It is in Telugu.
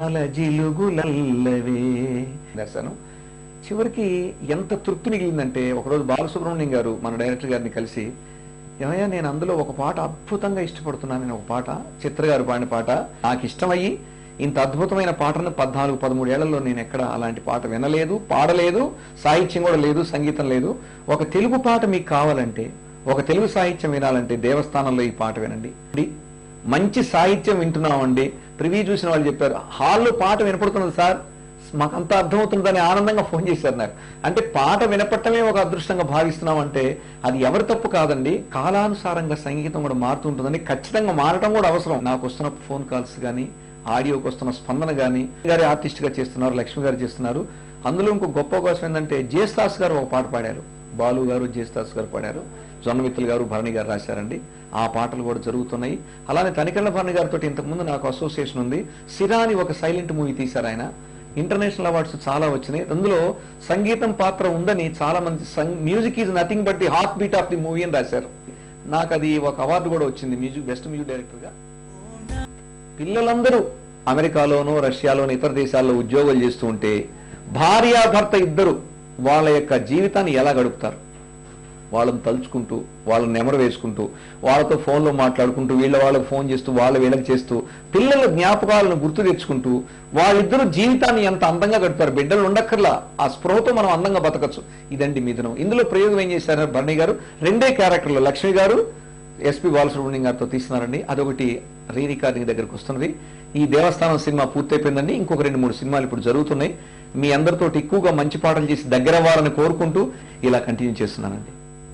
అల జిలుగులల్లవే దర్శనం చివరికి ఎంత తృప్తి మిగిలిందంటే ఒకరోజు బాలసుబ్రహ్మణ్యం గారు మన డైరెక్టర్ గారిని కలిసి ఏమయ్యా నేను అందులో ఒక పాట అద్భుతంగా ఇష్టపడుతున్నాను నేను ఒక పాట చిత్ర గారు పాడిన పాట నాకు ఇష్టమయ్యి ఇంత అద్భుతమైన పాటను పద్నాలుగు పదమూడు ఏళ్లలో నేను ఎక్కడ అలాంటి పాట వినలేదు పాడలేదు సాహిత్యం కూడా లేదు సంగీతం లేదు ఒక తెలుగు పాట మీకు కావాలంటే ఒక తెలుగు సాహిత్యం వినాలంటే దేవస్థానంలో ఈ పాట వినండి మంచి సాహిత్యం వింటున్నామండి ప్రివ్యూ చూసిన వాళ్ళు చెప్పారు హాల్లో పాట వినపడుతున్నది సార్ మాకంతా అర్థమవుతుందని ఆనందంగా ఫోన్ చేశారు నాకు అంటే పాట వినపట్టమే ఒక అదృష్టంగా భావిస్తున్నాం అంటే అది ఎవరి తప్పు కాదండి కాలానుసారంగా సంగీతం కూడా మారుతుంటుందని ఖచ్చితంగా మారటం కూడా అవసరం నాకు వస్తున్న ఫోన్ కాల్స్ కానీ ఆడియోకి వస్తున్న స్పందన కానీ గారి ఆర్టిస్ట్ గా చేస్తున్నారు లక్ష్మి గారు చేస్తున్నారు అందులో ఇంకో గొప్ప అవకాశం ఏంటంటే జేస్తాస్ గారు ఒక పాట పాడారు బాలు గారు జేస్తాస్ గారు పాడారు జొన్నమిత్రులు గారు భరణి గారు రాశారండి ఆ పాటలు కూడా జరుగుతున్నాయి అలానే తనికెళ్ల భరణి గారితో ఇంతకుముందు నాకు అసోసియేషన్ ఉంది సిరా అని ఒక సైలెంట్ మూవీ తీశారు ఆయన ఇంటర్నేషనల్ అవార్డ్స్ చాలా వచ్చినాయి అందులో సంగీతం పాత్ర ఉందని చాలా మంది music is nothing but the heart beat of the movie అని రాశారు నాకు అది ఒక అవార్డు కూడా వచ్చింది మ్యూజిక్ బెస్ట్ మ్యూజిక్ డైరెక్టర్ గా పిల్లలందరూ అమెరికాలోనూ రష్యాలోనూ ఇతర దేశాల్లో ఉద్యోగాలు చేస్తూ ఉంటే భార్యాభర్త ఇద్దరు వాళ్ళ యొక్క జీవితాన్ని ఎలా గడుపుతారు వాళ్ళని తలుచుకుంటూ వాళ్ళని నెమరు వేసుకుంటూ వాళ్ళతో ఫోన్లో మాట్లాడుకుంటూ వీళ్ళ వాళ్ళకి ఫోన్ చేస్తూ వాళ్ళ వీళ్ళకి చేస్తూ పిల్లల జ్ఞాపకాలను గుర్తు తెచ్చుకుంటూ వాళ్ళిద్దరూ జీవితాన్ని ఎంత అందంగా గడుపుతారు బిడ్డలు ఉండక్కర్లా ఆ స్పృహతో మనం అందంగా బతకచ్చు ఇదండి మిథునం ఇందులో ప్రయోగం ఏం చేశారు భరణి గారు రెండే క్యారెక్టర్లు లక్ష్మి గారు ఎస్పి బాలసుబ్రహ్మణ్యం గారితో తీస్తున్నారండి అదొకటి రీ రికార్డింగ్ దగ్గరికి వస్తున్నది ఈ దేవస్థానం సినిమా పూర్తయిపోయిందండి ఇంకొక రెండు మూడు సినిమాలు ఇప్పుడు జరుగుతున్నాయి మీ అందరితో ఎక్కువగా మంచి పాటలు చేసి దగ్గర అవ్వాలని కోరుకుంటూ ఇలా కంటిన్యూ చేస్తున్నానండి